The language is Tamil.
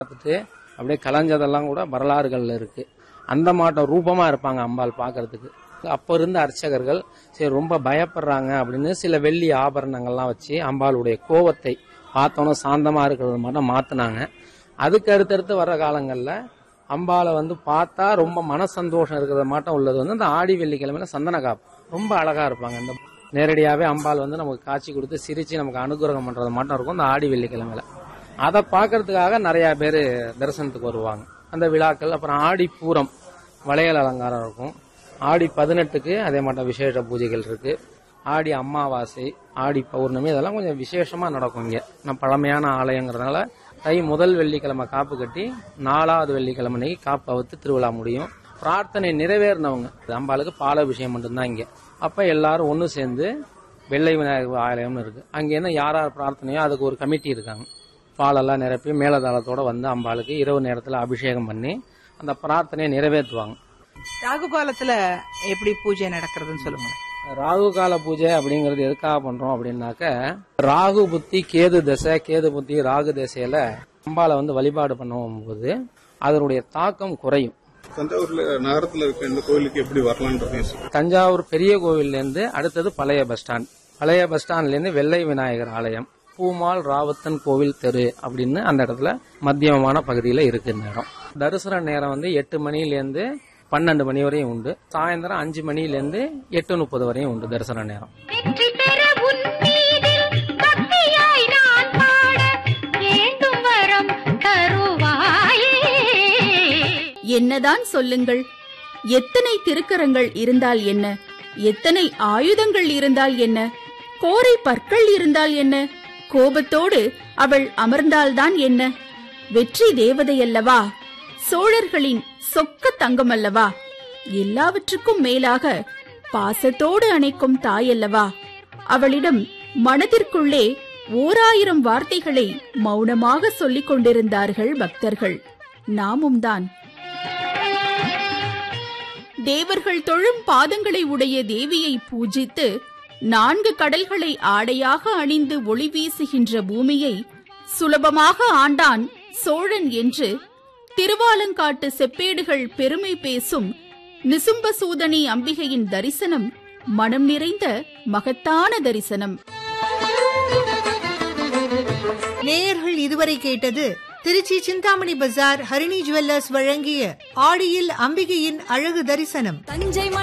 பார்த்துட்டு அப்படியே கலைஞ்சதெல்லாம் கூட வரலாறுகள்ல இருக்கு அந்த மாட்டம் ரூபமா இருப்பாங்க அம்பாள் பார்க்கிறதுக்கு அப்ப இருந்த அர்ச்சகர்கள் சரி ரொம்ப பயப்படுறாங்க அப்படின்னு சில வெள்ளி ஆபரணங்கள்லாம் வச்சு அம்பாளுடைய கோவத்தை பார்த்தோன்னே சாந்தமா இருக்கிறது மட்டும் மாத்தினாங்க அதுக்கு அடுத்தடுத்து வர்ற காலங்கள்ல அம்பாளை வந்து பார்த்தா ரொம்ப மன சந்தோஷம் இருக்கிறது மாட்டம் உள்ளது வந்து இந்த ஆடி வெள்ளிக்கிழமையில சந்தன காப்பு ரொம்ப அழகா இருப்பாங்க இந்த நேரடியாவே அம்பாள் வந்து நமக்கு காட்சி கொடுத்து சிரிச்சு நமக்கு அனுகிரகம் பண்றது மட்டும் இருக்கும் இந்த ஆடி வெள்ளிக்கிழமையில அதை பார்க்கறதுக்காக நிறைய பேர் தரிசனத்துக்கு வருவாங்க அந்த விழாக்கள் அப்புறம் ஆடி பூரம் வளையல் அலங்காரம் இருக்கும் ஆடி பதினெட்டுக்கு அதே மாட்டம் விசேஷ பூஜைகள் இருக்கு ஆடி அமாவாசை ஆடி பௌர்ணமி இதெல்லாம் கொஞ்சம் விசேஷமா நடக்கும் இங்க நம்ம பழமையான ஆலயங்கிறதுனால தை முதல் வெள்ளிக்கிழமை காப்பு கட்டி நாலாவது வெள்ளிக்கிழமை அன்னைக்கு காப்பு அவுத்து திருவிழா முடியும் பிரார்த்தனை நிறைவேறினவங்க அம்பாளுக்கு பாலாபிஷேகம் மட்டும்தான் இங்க அப்ப எல்லாரும் ஒண்ணு சேர்ந்து வெள்ளை விநாயகர் ஆலயம்னு இருக்கு அங்க என்ன யார் யார் பிரார்த்தனையோ அதுக்கு ஒரு கமிட்டி இருக்காங்க பாலெல்லாம் நிரப்பி மேலதாளத்தோட வந்து அம்பாளுக்கு இரவு நேரத்துல அபிஷேகம் பண்ணி அந்த பிரார்த்தனையை நிறைவேற்றுவாங்க ராகு காலத்துல எப்படி பூஜை நடக்கிறதுன்னு சொல்லுங்க ராகு கால பூஜை அப்படிங்கறது எதுக்காக பண்றோம் அப்படின்னாக்க ராகு புத்தி கேது தசை கேது புத்தி ராகு தசையில அம்பாளை வந்து வழிபாடு பண்ணும்போது அதனுடைய தாக்கம் குறையும் தஞ்சாவூர்ல நகரத்துல இருக்க இந்த கோயிலுக்கு எப்படி வரலான்றதையும் சொல்லுங்க. தஞ்சாவூர் பெரிய கோவில்ல இருந்து அடுத்தது பழைய பஸ் ஸ்டாண்ட் பழைய பஸ் ஸ்டாண்ட்ல இருந்து வெள்ளை விநாயகர் ஆலயம் பூமால் ராவத்தன் கோவில் தெரு அப்படின்னு அந்த இடத்துல மத்தியமமான பகுதியில இருக்கு இந்த இடம் தரிசன நேரம் வந்து எட்டு மணில இருந்து பன்னெண்டு மணி வரையும் உண்டு சாயந்தரம் அஞ்சு மணில இருந்து எட்டு முப்பது வரையும் உண்டு தரிசன நேரம் வெற்றி பெற உன் மீதில் பக்தியாய் நான் பாட வேண்டும் வரம் தருவாயே என்னதான் சொல்லுங்கள் எத்தனை திருக்கரங்கள் இருந்தால் என்ன எத்தனை ஆயுதங்கள் இருந்தால் என்ன கோரை பற்கள் இருந்தால் என்ன கோபத்தோடு அவள் அமர்ந்தால்தான் என்ன வெற்றி தேவதையல்லவா சோழர்களின் சொக்க தங்கமல்லவா எல்லாவற்றுக்கும் மேலாக பாசத்தோடு அணைக்கும் தாயல்லவா அவளிடம் மனதிற்குள்ளே ஓராயிரம் வார்த்தைகளை மௌனமாக சொல்லிக் கொண்டிருந்தார்கள் பக்தர்கள் நாமும் தான் தேவர்கள் தொழும் பாதங்களை உடைய தேவியை பூஜித்து நான்கு கடல்களை ஆடையாக அணிந்து ஒளி வீசுகின்ற பூமியை சுலபமாக ஆண்டான் சோழன் என்று திருவாலங்காட்டு செப்பேடுகள் பெருமை பேசும் நிசும்பசூதனி அம்பிகையின் தரிசனம் மனம் நிறைந்த மகத்தான தரிசனம் நேயர்கள் இதுவரை கேட்டது திருச்சி சிந்தாமணி பஜார் ஹரிணி ஜுவல்லர்ஸ் வழங்கிய ஆடியில் அம்பிகையின் அழகு தரிசனம் தஞ்சை